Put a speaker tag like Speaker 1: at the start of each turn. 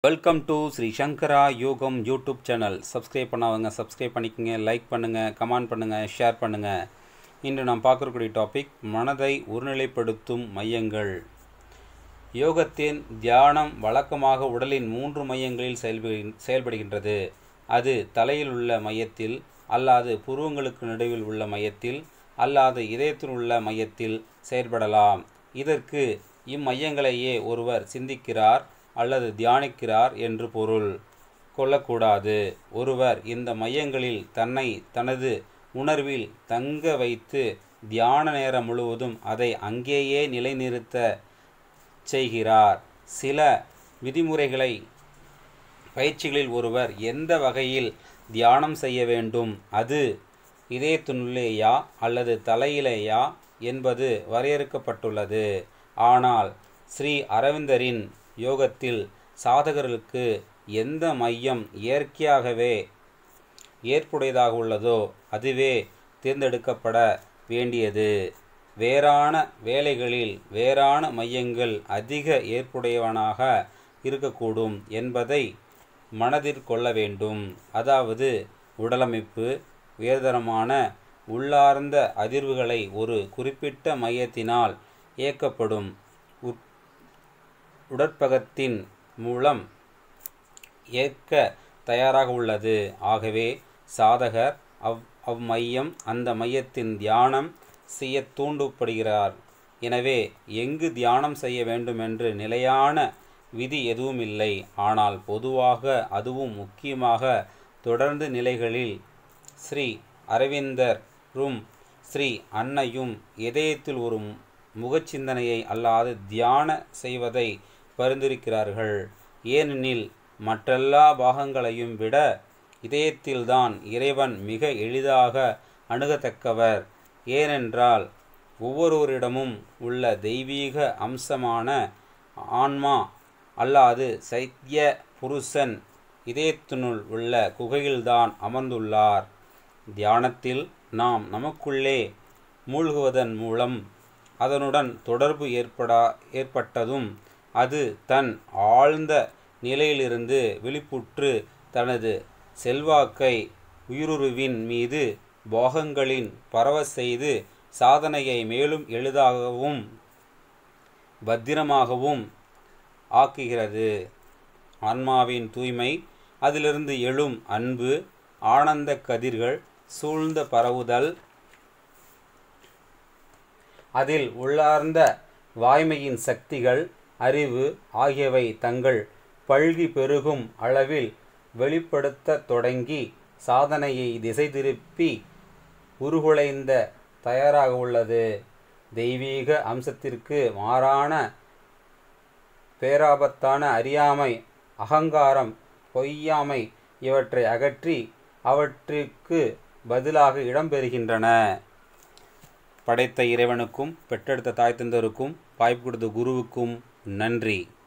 Speaker 1: welcome to Shri Sankara Yogam YouTube channel subscribe பண்ணாதவங்க subscribe பண்ணிக்கங்க like பண்ணுங்கள் கமெண்ட் பண்ணுங்கள் ஷேர் பண்ணுங்கள் இன்று நாம் பார்க்கக்கூடிய டாபிக் மனதை ஒருநிலைப்படுத்தும் மையங்கள் யோகத்தின் தியானம் வழக்கமாக உடலின் மூன்று மையங்களில் செயல்படு செயல்படுகின்றது அது தலையில் உள்ள மையத்தில் அல்லாது புருவங்களுக்கு நடுவில் உள்ள மையத்தில் அல்லாது இதயத்தில் உள்ள மையத்தில் செயல்படலாம் இதற்கு இம்மையங்களையே ஒருவர் சிந்திக்கிறார் அல்லது தியானிக்கிறார் என்று பொருள் கொள்ளக்கூடாது ஒருவர் இந்த மையங்களில் தன்னை தனது உணர்வில் தங்க வைத்து தியான நேரம் முழுவதும் அதை அங்கேயே நிலைநிறுத்த செய்கிறார் சில விதிமுறைகளை பயிற்சிகளில் ஒருவர் எந்த வகையில் தியானம் செய்ய வேண்டும் அது இதயத்தினுள்ளேயா அல்லது தலையிலேயா என்பது வரையறுக்கப்பட்டுள்ளது ஆனால் ஸ்ரீ அரவிந்தரின் யோகத்தில் சாதகர்களுக்கு எந்த மையம் இயற்கையாகவே ஏற்புடையதாக உள்ளதோ அதுவே தேர்ந்தெடுக்கப்பட வேண்டியது வேறான வேலைகளில் வேறான மையங்கள் அதிக ஏற்புடையவனாக இருக்கக்கூடும் என்பதை மனதில் கொள்ள வேண்டும் அதாவது உடலமைப்பு உயர்தரமான உள்ளார்ந்த அதிர்வுகளை ஒரு குறிப்பிட்ட மையத்தினால் இயக்கப்படும் உட் உடற்பகத்தின் மூலம் ஏற்க தயாராக உள்ளது ஆகவே சாதகர் அவ் அவ்மையம் அந்த மையத்தின் தியானம் செய்ய தூண்டப்படுகிறார் எனவே எங்கு தியானம் செய்ய வேண்டுமென்று நிலையான விதி எதுவும் இல்லை ஆனால் பொதுவாக அதுவும் முக்கியமாக தொடர்ந்து நிலைகளில் ஸ்ரீ அரவிந்தரும் ஸ்ரீ அன்னையும் இதயத்தில் ஒரு முகச்சிந்தனையை அல்லாது தியான செய்வதை பரிந்துரைக்கிறார்கள் ஏனெனில் மற்றெல்லா பாகங்களையும் விட இதயத்தில்தான் இறைவன் மிக எளிதாக அணுகத்தக்கவர் ஏனென்றால் ஒவ்வொருவரிடமும் உள்ள தெய்வீக அம்சமான ஆன்மா அல்லாது சைத்திய புருஷன் இதயத்தினுள் உள்ள குகையில்தான் அமர்ந்துள்ளார் தியானத்தில் நாம் நமக்குள்ளே மூழ்குவதன் மூலம் அதனுடன் தொடர்பு ஏற்படா ஏற்பட்டதும் அது தன் ஆழ்ந்த நிலையிலிருந்து விழிப்புற்று தனது செல்வாக்கை உயிருருவின் மீது போகங்களின் பரவ செய்து சாதனையை மேலும் எளிதாகவும் பத்திரமாகவும் ஆக்குகிறது ஆன்மாவின் தூய்மை அதிலிருந்து எழும் அன்பு ஆனந்த கதிர்கள் சூழ்ந்த பரவுதல் அதில் உள்ளார்ந்த வாய்மையின் சக்திகள் அறிவு ஆகியவை தங்கள் பல்கி பெருகும் அளவில் வெளிப்படுத்த தொடங்கி சாதனையை திசை திருப்பி உருகுலைந்த தயாராக உள்ளது தெய்வீக அம்சத்திற்கு மாறான பேராபத்தான அறியாமை அகங்காரம் பொய்யாமை இவற்றை அகற்றி அவற்றிற்கு பதிலாக இடம்பெறுகின்றன படைத்த இறைவனுக்கும் பெற்றெடுத்த தாய் தந்தருக்கும் வாய்ப்பு கொடுத்த குருவுக்கும் நன்றி